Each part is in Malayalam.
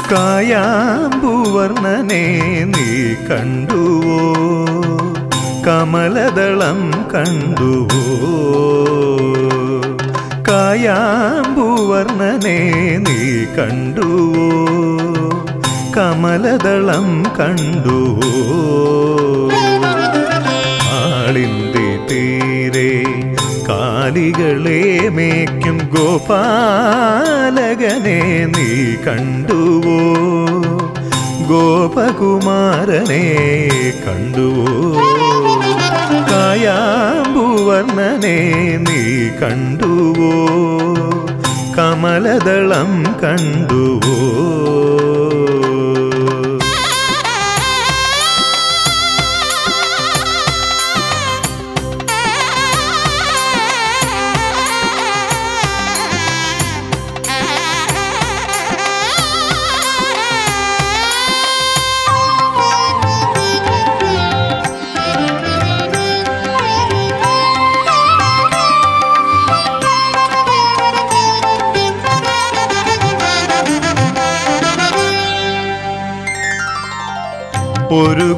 കായാമ്പൂവർണ്ണനെ നീ കണ്ടുവോ കമലദളം കണ്ടുവോ കായാമ്പൂവർണ്ണനെ നീ കണ്ടുവോ കമലദളം കണ്ടുവോ ആളിന്തി തീരെ കാലികളെ മേയ്ക്കും ഗോപാലകനെ നീ കണ്ടുവോ ഗോപകുമാരനെ കണ്ടുവോ കായാമ്പുവർണ്ണനെ നീ കണ്ടുവോ കമലദളം കണ്ടുവോ ഒരു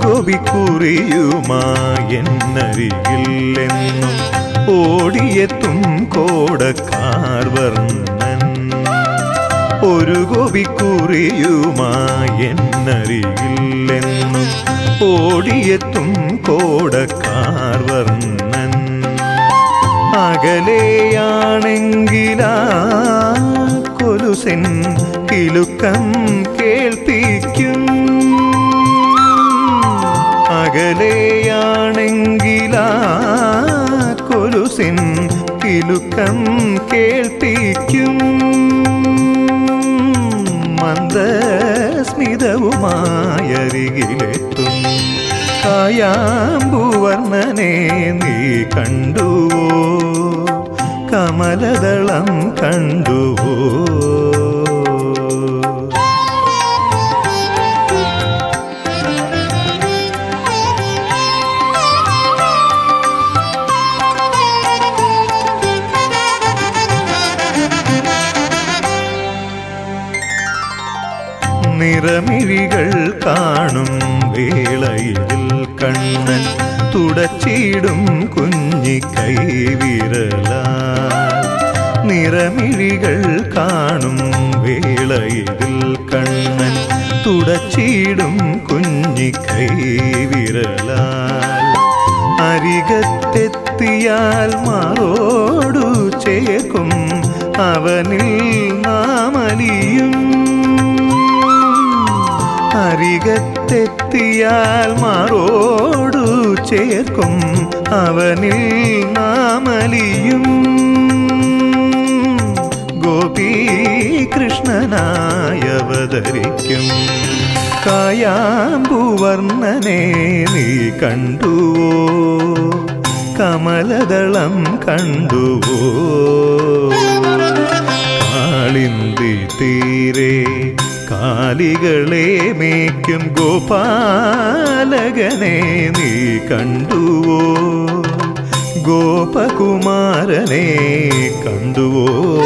ഗോപിക്കുറിയുമായെന്നരികില്ലെന്നും ഓടിയെത്തും കോടക്കാർ വർണ്ണൻ ഒരു ഗോപിക്കുറിയുമായെന്നരികില്ലെന്നും ഓടിയെത്തും കോടക്കാർ വർണ്ണൻ അകലെയാണെങ്കിലാ കൊലുസെൻ കിലുക്കം കേൾപ്പിക്കും അകലെയാണെങ്കിലാ കൊലുസിൻ കിലുക്കം കേൾപ്പിക്കും മന്ദസ്മിതവുമായരികിലെത്തും കായാമ്പുവർണ്ണനെ നീ കണ്ടുവോ കമലദളം കണ്ടുവോ നിറമിഴികൾ കാണും വേളയിൽ കണ്ണൻ തുടച്ചിടും കുഞ്ഞി കൈവിരല നിറമിഴികൾ കാണും വേളയിൽ കണ്ണൻ തുടച്ചിടും കുഞ്ഞി കൈവിരല അരികത്തെത്തിയാൽ മാറോടു ചേർക്കും അവനിൽ നാമലിയും അരികത്തെത്തിയാൽ മാറോടു ചേർക്കും അവനിൽ നാമലിയും ഗോപീകൃഷ്ണനായവതരിക്കും കായാമ്പുവർണ്ണനെ നീ കണ്ടുവോ കമലദളം കണ്ടുവോ കാളിന്തി തീരെ കാലികളെ മേയ്ക്കും ഗോപാലകനെ നീ കണ്ടുവോ ഗോപകുമാരനെ കണ്ടുവോ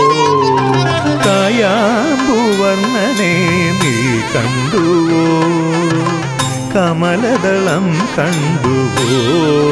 കായാമ്പുവർണ്ണനെ നീ കണ്ടുവോ കമലദളം കണ്ടുവോ